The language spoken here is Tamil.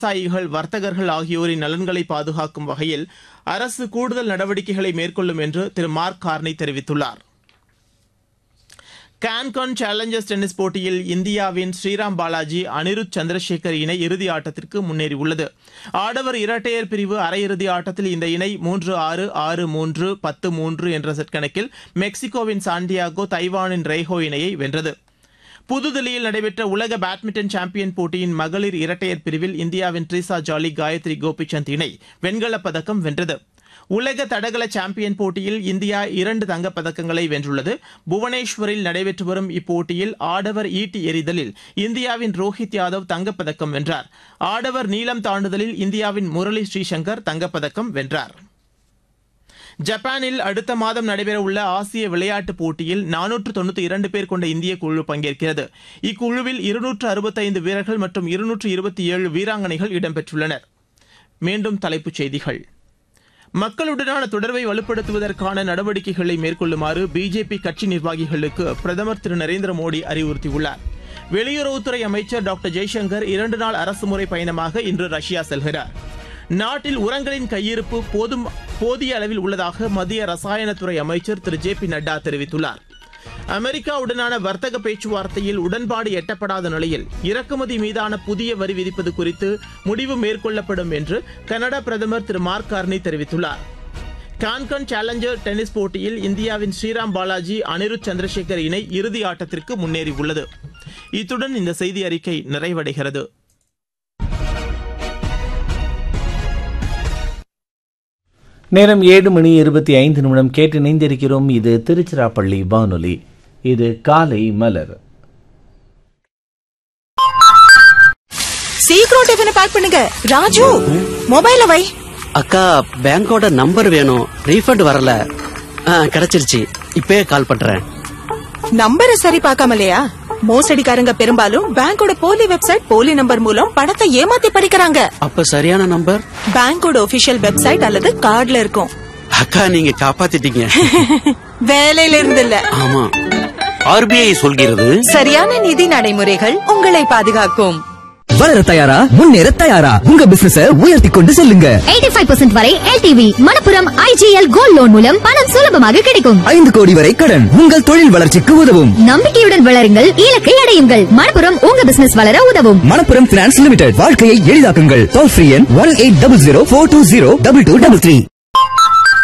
விவசாயிகள் வர்த்தகர்கள் ஆகியோரின் நலன்களை பாதுகாக்கும் வகையில் அரசு கூடுதல் நடவடிக்கைகளை மேற்கொள்ளும் என்று திரு மார்க் கார்னி தெரிவித்துள்ளார் கான்கான் சேலஞ்சர்ஸ் டென்னிஸ் போட்டியில் இந்தியாவின் ஸ்ரீராம் பாலாஜி அனிருத் சந்திரசேகர் இணை இறுதி ஆட்டத்திற்கு முன்னேறியுள்ளது ஆடவர் இரட்டையர் பிரிவு அரையிறுதி ஆட்டத்தில் இந்த இணை மூன்று ஆறு ஆறு மூன்று பத்து மூன்று என்ற செட் கணக்கில் மெக்சிகோவின் சாண்டியாகோ தைவானின் ரெய்ஹோ இணையை வென்றது புதுதில்லியில் நடைபெற்ற உலக பேட்மிண்டன் சாம்பியன் போட்டியின் மகளிர் இரட்டையர் பிரிவில் இந்தியாவின் ட்ரீசா ஜாலி காயத்ரி கோபிசந்த் இணை வெண்கலப் பதக்கம் வென்றது உலக தடகள சாம்பியன் போட்டியில் இந்தியா இரண்டு தங்கப் பதக்கங்களை வென்றுள்ளது புவனேஸ்வரில் நடைபெற்று வரும் இப்போட்டியில் ஆடவர் ஈட்டி எறிதலில் இந்தியாவின் ரோஹித் யாதவ் தங்கப்பதக்கம் வென்றார் ஆடவர் நீளம் தாண்டுதலில் இந்தியாவின் முரளி ஸ்ரீசங்கர் தங்கப்பதக்கம் வென்றார் ஜப்பானில் அடுத்த மாதம் நடைபெறவுள்ள ஆசிய விளையாட்டுப் போட்டியில் நானூற்று தொண்ணூத்தி இரண்டு பேர் கொண்ட இந்திய குழு பங்கேற்கிறது இக்குழுவில் இருநூற்று அறுபத்தைந்து வீரர்கள் மற்றும் இருநூற்று இருபத்தி ஏழு வீராங்கனைகள் இடம்பெற்றுள்ளனர் மீண்டும் தலைப்புச் செய்திகள் மக்களுடனான தொடர்பை வலுப்படுத்துவதற்கான நடவடிக்கைகளை மேற்கொள்ளுமாறு பிஜேபி கட்சி நிர்வாகிகளுக்கு பிரதமர் திரு நரேந்திர மோடி அறிவுறுத்தியுள்ளார் வெளியுறவுத்துறை அமைச்சர் டாக்டர் ஜெய்சங்கர் இரண்டு நாள் அரசுமுறை பயணமாக இன்று ரஷ்யா செல்கிறார் நாட்டில் உரங்களின் கையிருப்பு போதும் போதிய அளவில் உள்ளதாக மத்திய ரசாயனத்துறை அமைச்சர் திரு ஜே பி நட்டா தெரிவித்துள்ளார் அமெரிக்காவுடனான வர்த்தக பேச்சுவார்த்தையில் உடன்பாடு எட்டப்படாத நிலையில் இறக்குமதி மீதான புதிய வரி விதிப்பது குறித்து முடிவு மேற்கொள்ளப்படும் என்று கனடா பிரதமர் திரு மார்க் கார்னி தெரிவித்துள்ளார் கான்கன் சேலஞ்சர் டென்னிஸ் போட்டியில் இந்தியாவின் ஸ்ரீராம் பாலாஜி அனிருத் சந்திரசேகர் இணை இறுதி ஆட்டத்திற்கு முன்னேறியுள்ளது இத்துடன் இந்த செய்தி அறிக்கை நிறைவடைகிறது நேரம் ஏழு மணி இருபத்தி ஐந்து நிமிடம் கேட்டு இணைந்திருக்கிறோம் இது திருச்சிராப்பள்ளி வானொலி இது காலை மலர் சீக்கிரம் டிஃபனை பேக் பண்ணுங்க ராஜு மொபைல வை அக்கா பேங்கோட நம்பர் வேணும் ரீஃபண்ட் வரல ஆ, கிடைச்சிருச்சு இப்பயே கால் பண்றேன் நம்பரை சரி பார்க்காமலையா மோசடிக்காரங்க பெரும்பாலும் பேங்கோட போலி வெப்சைட் போலி நம்பர் மூலம் பணத்தை ஏமாத்தி பறிக்கிறாங்க அப்ப சரியான நம்பர் பேங்கோட ஒபிஷியல் வெப்சைட் அல்லது கார்டுல இருக்கும் அக்கா நீங்க காப்பாத்திட்டீங்க வேலையில இருந்து இல்ல ஆமா ஆர்பிஐ சொல்கிறது சரியான நிதி நடைமுறைகள் உங்களை பாதுகாக்கும் வளர தயாரா முன்னேற தயாரா உங்க பிசினஸ உயர்த்தி கொண்டு செல்லுங்க 85% வரை LTV Manappuram IGL gold loan மூலம் பணம் சுலபமாக கிடைக்கும் ஐந்து கோடி வரை கடன் உங்கள் தொழில் வளர்ச்சிக்கு உதவும் நம்பிக்கையுடன் வளருங்கள் இலக்கை அடையுங்கள் மணப்புரம் உங்க பிசினஸ் வளர உதவும் மணப்புரம் பினான்ஸ் லிமிடெட் வாழ்க்கையை எளிதாக்குங்கள் டோல் ஃப்ரீ எண் one eight double zero four two zero double two double three